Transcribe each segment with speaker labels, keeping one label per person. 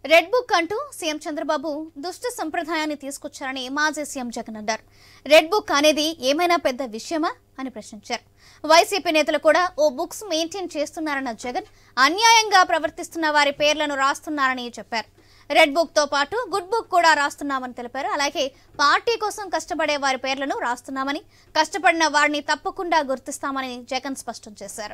Speaker 1: red book అంటూ CM Chandrababu దుష్ట సంప్రదాయాన్ని తీసుకొచ్చారని మాజీ సీఎం జగన్ అన్నారు రెడ్ బుక్ అనేది ఏమైనా పెద్ద విషయమా అని ప్రశ్నించారు వైసీపీ నేతలు కూడా ఓ బుక్స్ మెయింటైన్ చేస్తున్నారన్న జగన్ అన్యాయంగా ప్రవర్తిస్తున్న వారి పేర్లను రాస్తున్నారని చెప్పారు రెడ్ బుక్ తో పాటు గుడ్ బుక్ కూడా రాస్తున్నామని తెలిపారు అలాగే పార్టీ కోసం కష్టపడే వారి పేర్లను రాస్తున్నామని కష్టపడిన వారిని తప్పకుండా గుర్తిస్తామని జగన్ స్పష్టం చేశారు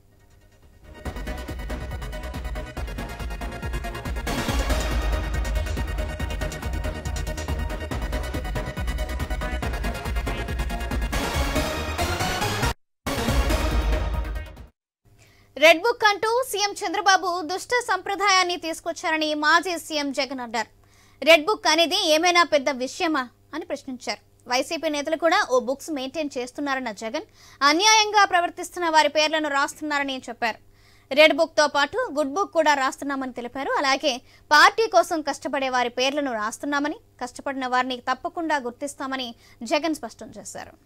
Speaker 1: రెడ్ బుక్ అంటూ సీఎం చంద్రబాబు దుష్ట సంప్రదాయాన్ని తీసుకొచ్చారని మాజీ సీఎం జగన్ అన్నారు రెడ్ బుక్ అనేది ఏమైనా పెద్ద విషయమా అని ప్రశ్నించారు వైసీపీ నేతలు కూడా ఓ బుక్స్ మెయింటైన్ చేస్తున్నారన్న జగన్ అన్యాయంగా ప్రవర్తిస్తున్న వారి పేర్లను రాస్తున్నారని చెప్పారు రెడ్ బుక్ తో పాటు గుడ్ బుక్ కూడా రాస్తున్నామని తెలిపారు అలాగే పార్టీ కోసం కష్టపడే వారి పేర్లను రాస్తున్నామని కష్టపడిన వారిని తప్పకుండా గుర్తిస్తామని జగన్ స్పష్టం చేశారు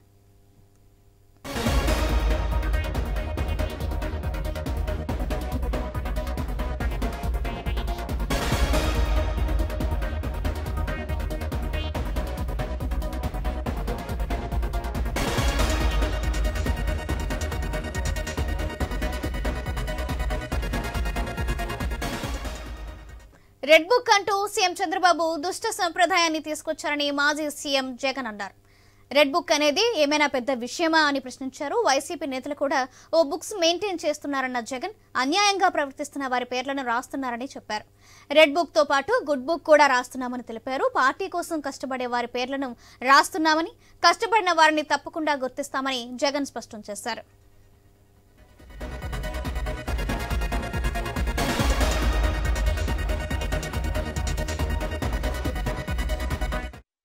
Speaker 1: రెడ్ బుక్ అంటూ సీఎం చంద్రబాబు దుష్ట సంప్రదాయాన్ని తీసుకొచ్చారని మాజీ సీఎం జగన్ అన్నారు రెడ్ బుక్ అనేది ఏమైనా పెద్ద విషయమా అని ప్రశ్నించారు వైసీపీ నేతలు కూడా ఓ బుక్స్ మెయింటైన్ చేస్తున్నారన్న జగన్ అన్యాయంగా ప్రవర్తిస్తున్న వారి పేర్లను రాస్తున్నారని చెప్పారు రెడ్ బుక్ తో పాటు గుడ్ బుక్ కూడా రాస్తున్నామని తెలిపారు పార్టీ కోసం కష్టపడే వారి పేర్లను రాస్తున్నామని కష్టపడిన వారిని తప్పకుండా గుర్తిస్తామని జగన్ స్పష్టం చేశారు